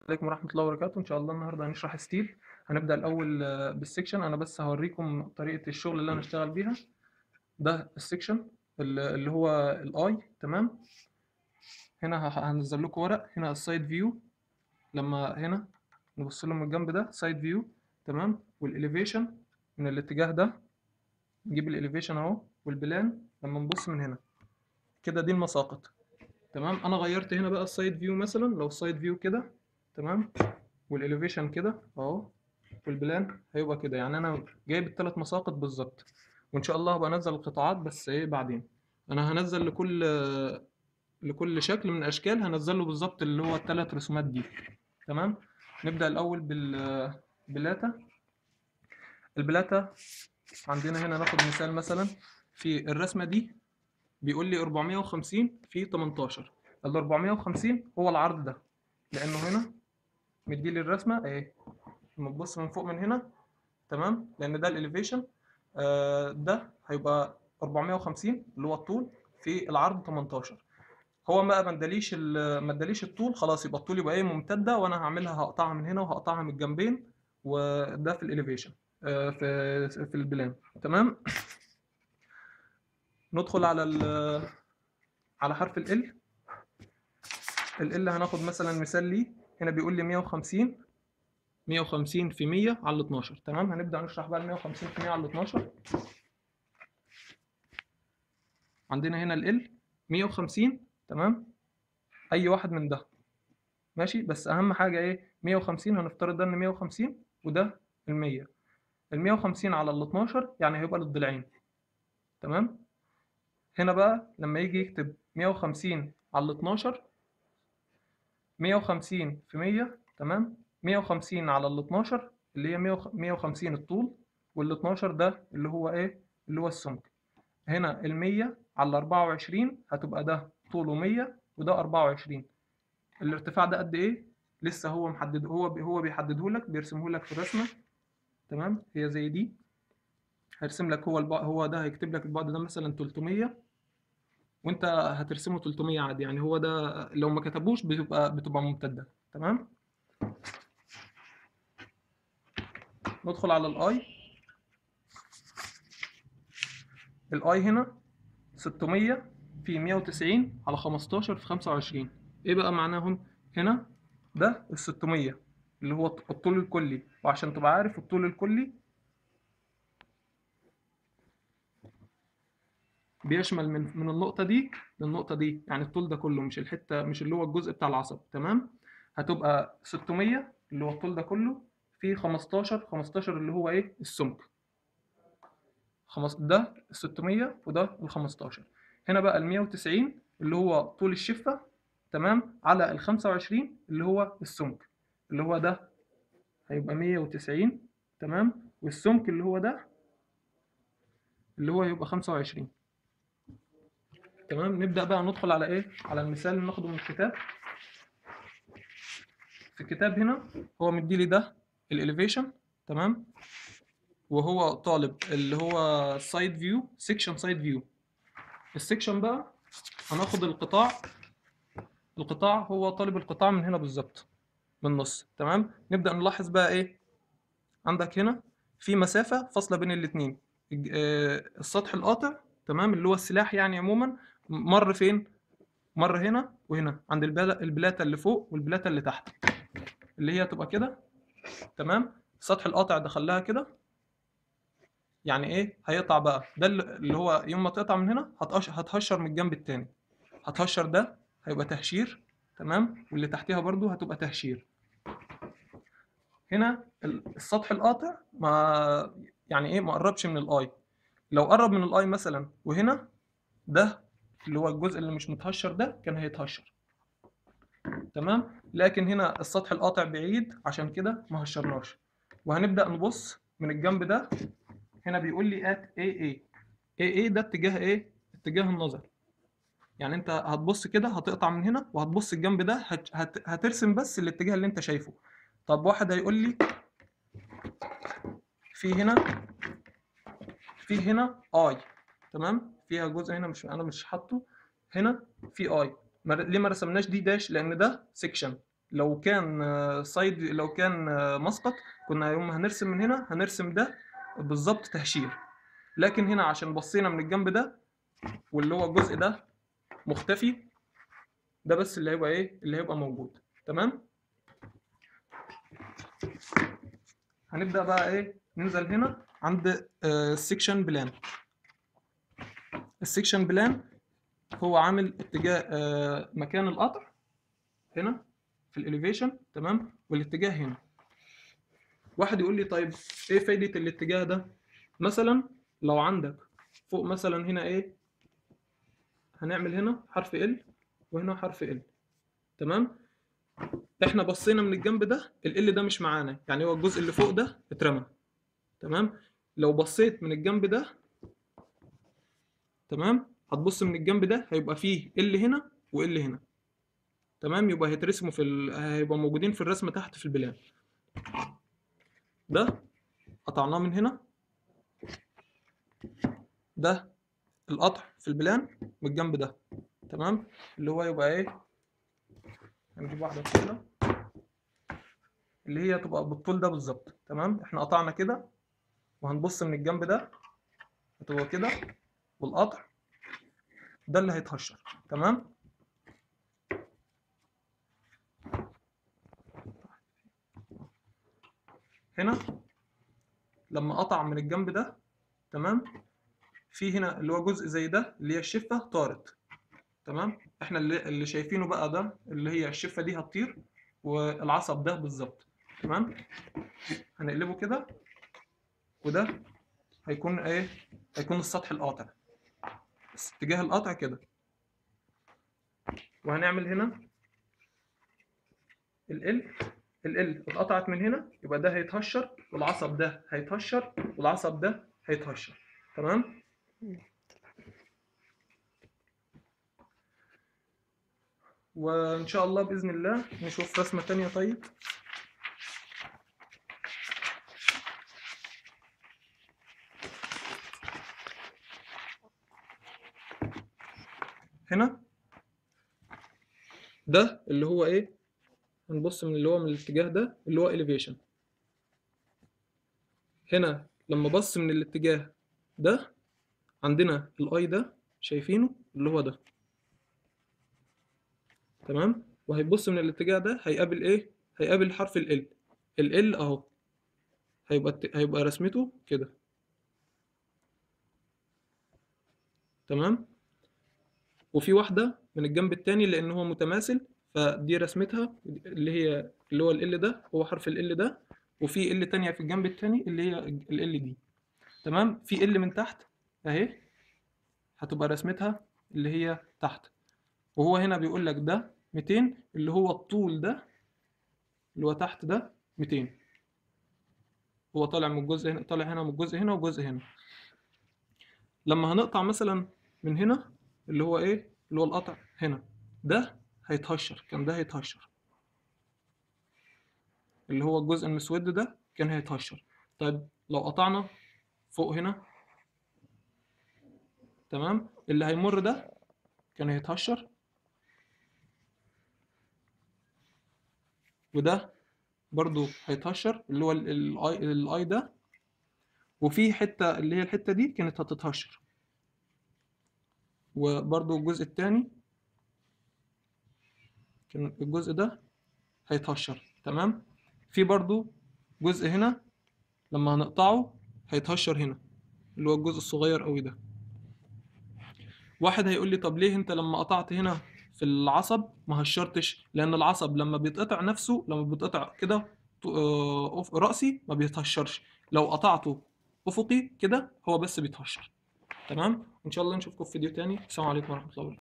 عليكم ورحمة الله وبركاته إن شاء الله النهاردة هنشرح ستيل هنبدأ الأول آه، بالسكشن أنا بس هوريكم طريقة الشغل اللي أنا هشتغل بيها ده السكشن ال- اللي هو الآي تمام هنا ه- هنزل لكم ورق هنا السايد فيو لما هنا نبص له من الجنب ده سايد فيو تمام والإليفيشن من الاتجاه ده نجيب الإليفيشن أهو والبلان لما نبص من هنا كده دي المساقط تمام أنا غيرت هنا بقى السايد فيو مثلا لو السايد فيو كده تمام والإليفيشن كده أهو والبلان هيبقى كده يعني انا جايب الثلاث مساقط بالظبط وان شاء الله هبقى انزل القطاعات بس ايه بعدين انا هنزل لكل لكل شكل من الاشكال هنزل له بالظبط اللي هو الثلاث رسومات دي تمام نبدا الاول بال بلاتا البلاتا عندنا هنا ناخد مثال مثلا في الرسمه دي بيقول لي 450 في 18 ال 450 هو العرض ده لانه هنا مديلي الرسمه اهي لما تبص من فوق من هنا تمام لان ده الاليفيشن آه ده هيبقى 450 اللي هو الطول في العرض 18 هو بقى ما اداليش ال- ما اداليش الطول خلاص يبقى الطول يبقى ايه ممتده وانا هعملها هقطعها من هنا وهقطعها من الجنبين وده في الاليفيشن آه في في البلان تمام ندخل على ال على حرف ال ال هناخد مثلا مثال ليه هنا بيقول لي 150 150 في 100 على 12 تمام هنبدأ نشرح بقى ال 150 في 100 على 12 عندنا هنا ال 150 تمام اي واحد من ده ماشي بس اهم حاجة ايه 150 هنفترض ده ان 150 وده ال 100 ال 150 على ال 12 يعني هيبقى للضلعين تمام هنا بقى لما يجي يكتب 150 على ال 12 150 في 100 تمام 150 على ال 12 اللي هي 100 150 الطول وال 12 ده اللي هو ايه اللي هو السمك هنا ال 100 على 24 هتبقى ده طوله 100 وده 24 الارتفاع ده قد ايه لسه هو محدد هو بي هو بيحدده لك بيرسمه لك في الرسمه تمام هي زي دي هيرسم لك هو البعد هو ده هيكتب لك البعد ده مثلا 300 وانت هترسمه 300 عادي يعني هو ده لو ما كتبوش بتبقى بتبقى ممتده تمام ندخل على الاي الاي هنا 600 في 190 على 15 في 25 ايه بقى معناهم هنا ده ال 600 اللي هو الطول الكلي وعشان تبقى عارف الطول الكلي بيشمل من من النقطة دي للنقطة دي يعني الطول ده كله مش الحتة مش اللي هو الجزء بتاع العصب تمام هتبقى 600 اللي هو الطول ده كله في 15 15 اللي هو ايه السمك خمس ده ال 600 وده ال 15 هنا بقى ال 190 اللي هو طول الشفة تمام على ال 25 اللي هو السمك اللي هو ده هيبقى 190 تمام والسمك اللي هو ده اللي هو هيبقى 25 تمام نبدأ بقى ندخل على ايه على المثال اللي ناخده من الكتاب في الكتاب هنا هو مديلي ده الاليفيشن تمام وهو طالب اللي هو سايد فيو سيكشن سايد فيو السيكشن بقى هناخد القطاع القطاع هو طالب القطاع من هنا بالظبط من النص تمام نبدأ نلاحظ بقى ايه عندك هنا في مسافة فاصلة بين الاتنين الج- آه، السطح القاطع تمام اللي هو السلاح يعني عموما مر فين مر هنا وهنا عند البلا- البلاتة اللي فوق والبلاتة اللي تحت اللي هي تبقى كده تمام السطح القاطع دخلها كده يعني ايه هيقطع بقى ده اللي اللي هو يوم ما تقطع من هنا هتقش هتهشر من الجنب التاني هتهشر ده هيبقى تهشير تمام واللي تحتها برضو هتبقى تهشير هنا ال- السطح القاطع ما يعني ايه ما قربش من الاي لو قرب من الاي مثلا وهنا ده اللي هو الجزء اللي مش متهشر ده كان هيتهشر تمام لكن هنا السطح القاطع بعيد عشان كده ما هشرناش وهنبدأ نبص من الجنب ده هنا بيقول لي ات اي اي اي اي ده اتجاه ايه اتجاه النظر يعني انت هتبص كده هتقطع من هنا وهتبص الجنب ده هت... هت... هترسم بس الاتجاه اللي انت شايفه طب واحد هيقول لي في هنا في هنا اي تمام فيها جزء هنا مش انا مش حاطه هنا في اي ما... ليه ما رسمناش دي داش لان ده سيكشن لو كان آه، سايد لو كان آه، مسقط كنا يوم ما هنرسم من هنا هنرسم ده بالظبط تهشير لكن هنا عشان بصينا من الجنب ده واللي هو الجزء ده مختفي ده بس اللي هيبقى ايه اللي هيبقى موجود تمام هنبدأ بقى ايه ننزل هنا عند السكشن بلان السكشن بلان هو عامل اتجاه آه، مكان القطع هنا في الاليفيشن تمام والاتجاه هنا واحد يقول لي طيب ايه فايدة الاتجاه ده مثلا لو عندك فوق مثلا هنا ايه هنعمل هنا حرف ال وهنا حرف ال تمام احنا بصينا من الجنب ده ال ده مش معانا يعني هو الجزء اللي فوق ده اترمى تمام لو بصيت من الجنب ده تمام هتبص من الجنب ده هيبقى فيه ال هنا وال هنا تمام يبقى هيترسموا في ال... هيبقى موجودين في الرسمه تحت في البلان ده قطعناه من هنا ده القطع في البلان من الجنب ده تمام اللي هو يبقى ايه هنجيب واحده كده اللي هي تبقى بالطول ده بالظبط تمام احنا قطعنا كده وهنبص من الجنب ده هتبقى كده والقطع ده اللي هيتهشر تمام هنا لما قطع من الجنب ده تمام في هنا اللي هو جزء زي ده اللي هي الشفه طارت تمام احنا اللي, اللي شايفينه بقى ده اللي هي الشفه دي هتطير والعصب ده بالظبط تمام هنقلبه كده وده هيكون ايه هيكون السطح القاطع بس اتجاه القطع كده وهنعمل هنا ال ال ال ال اتقطعت من هنا يبقى ده هيتهشر والعصب ده هيتهشر والعصب ده هيتهشر تمام وان شاء الله باذن الله نشوف رسمه تانية طيب هنا ده اللي هو ايه هنبص من اللي هو من الاتجاه ده اللي هو elevation هنا لما بص من الاتجاه ده عندنا الاي ده شايفينه اللي هو ده تمام وهيبص من الاتجاه ده هيقابل ايه هيقابل حرف ال ال ال ال اهو هيبقى الت- هيبقى رسمته كده تمام وفي واحدة من الجنب التاني لأن هو متماثل فدي رسمتها اللي هي اللي هو ال ده هو حرف ال ده وفي ال تانية في الجنب التاني اللي هي ال ال دي تمام في ال من تحت اهي هتبقى رسمتها اللي هي تحت وهو هنا بيقول لك ده 200 اللي هو الطول ده اللي هو تحت ده 200 هو طالع من الجزء هنا طالع هنا من الجزء هنا وجزء هنا لما هنقطع مثلا من هنا اللي هو ايه اللي هو القطع هنا ده هيتهشر كان ده هيتهشر اللي هو الجزء المسود ده كان هيتهشر طيب لو قطعنا فوق هنا تمام اللي هيمر ده كان هيتهشر وده برضو هيتهشر اللي هو ال- الاي الاي ده وفي حتة اللي هي الحتة دي كانت هتتهشر وبرضو الجزء التاني كان الجزء ده هيتهشر تمام في برضو جزء هنا لما هنقطعه هيتهشر هنا اللي هو الجزء الصغير قوي ده واحد هيقول لي طب ليه انت لما قطعت هنا في العصب ما هشرتش لان العصب لما بيتقطع نفسه لما بيتقطع كده ط- آه، أف- رأسي ما بيتهشرش لو قطعته افقي كده هو بس بيتهشر تمام ان شاء الله نشوفكم في فيديو تاني السلام عليكم ورحمة الله وبركاته